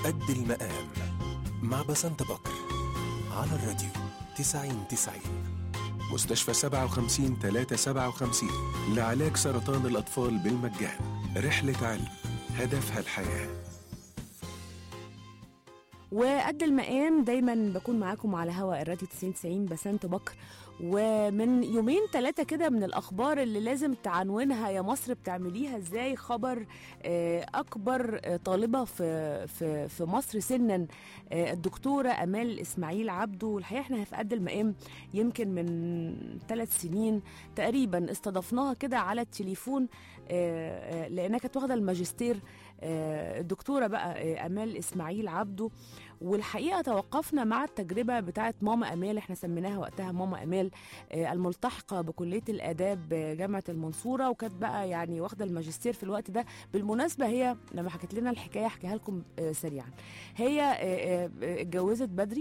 قد المقام مع بسنت بكر على الراديو 90 90 مستشفى 57 357 لعلاج سرطان الأطفال بالمجان رحلة علم هدفها الحياه وقد المقام دايما بكون معاكم على هواء الراديو 90 90 بسنت بكر ومن يومين ثلاثة كده من الأخبار اللي لازم تعنونها يا مصر بتعمليها ازاي خبر آه، أكبر آه، طالبة في في في مصر سنا آه، الدكتورة أمال إسماعيل عبده الحقيقة احنا في قد المقام يمكن من ثلاث سنين تقريبا استضفناها كده على التليفون آه، آه، لأنها كانت واخدة الماجستير آه، الدكتورة بقى آه، أمال إسماعيل عبده والحقيقة توقفنا مع التجربة بتاعت ماما أمال احنا سميناها وقتها ماما أمال آه، الملتحقة بكلية الآداب جامعة المنصورة وكانت بقى يعني واخدة الماجستير في الوقت ده بالمناسبة هي لما حكت لنا الحكاية احكيها لكم آه، سريعا هي آه، آه، آه، اتجوزت بدري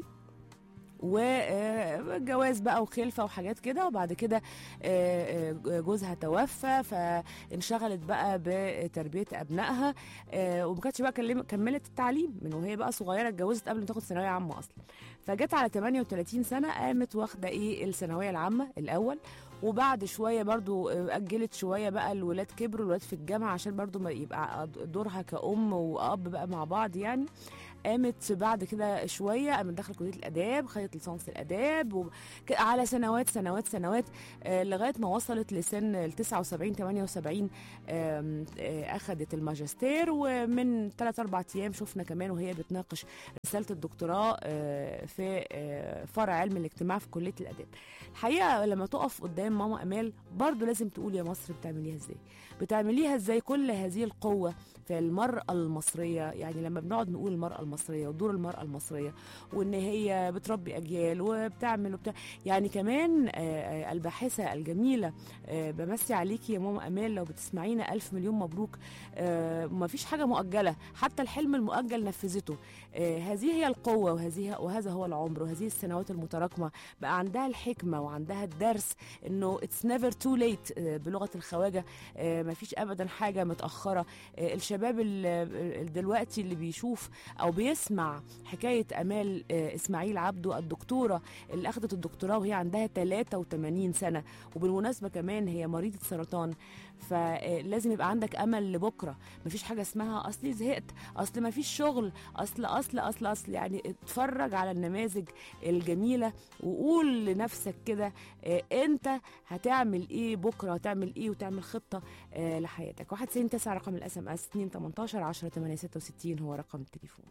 وجواز بقى وخلفه وحاجات كده وبعد كده آه، آه، جوزها توفى فانشغلت بقى بتربيه ابنائها آه، وما كانتش بقى كلم- كملت التعليم من وهي بقى صغيره اتجوزت قبل ما تاخد ثانويه عامه اصلا فجت على 38 سنه قامت واخده ايه الثانويه العامه الاول وبعد شويه برضو آه، اجلت شويه بقى الولاد كبروا الولاد في الجامعه عشان برضو ما يبقى دورها كأم وأب بقى مع بعض يعني قامت بعد كده شويه قامت داخله كليه الاداب خدت ليسانس الاداب و... ك- على سنوات سنوات سنوات آه، لغايه ما وصلت لسن ال 79 78 آم، آه، اخذت الماجستير ومن 3 4 ايام شفنا كمان وهي بتناقش رساله الدكتوراه آه، في آه، فرع علم الاجتماع في كليه الاداب الحقيقه لما تقف قدام ماما امال برضو لازم تقول يا مصر بتعمليها ازاي بتعمليها ازاي كل هذه القوه في المراه المصريه يعني لما بنقعد نقول المراه المصريه ودور المراه المصريه وان هي بتربي اجيال وبتعمل وبتاع يعني كمان آه، آه، الباحثه الجميله آه، بمسي عليكي يا ماما امال لو بتسمعينا الف مليون مبروك ما فيش حاجه مؤجله حتى الحلم المؤجل نفذته آه، هذه هي القوه وهذه وهذا هو العمر وهذه السنوات المتراكمه بقى عندها الحكمه وعندها الدرس انه اتس نيفر تو ليت بلغه الخواجه ما فيش ابدا حاجه متاخره آه، الشباب ال- ال- دلوقتي اللي بيشوف او بيسمع حكايه امال آه، اسماعيل عبده الدكتوره اللي اخذت الدكتوراه وهي عندها 83 سنه وبالمناسبه كمان هي مريضه سرطان فلازم يبقى عندك امل لبكره مفيش حاجه اسمها اصلي زهقت اصل مفيش شغل اصل اصل اصل اصل يعني اتفرج على النماذج الجميله وقول لنفسك كده آه، انت هتعمل ايه بكره هتعمل ايه وتعمل خطه آه، لحياتك 1 9 رقم الاس ام اس 2 18 10 8 66 هو رقم التليفون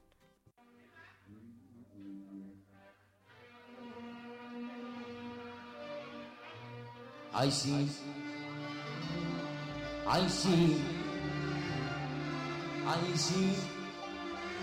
عايشين عايشين عايشين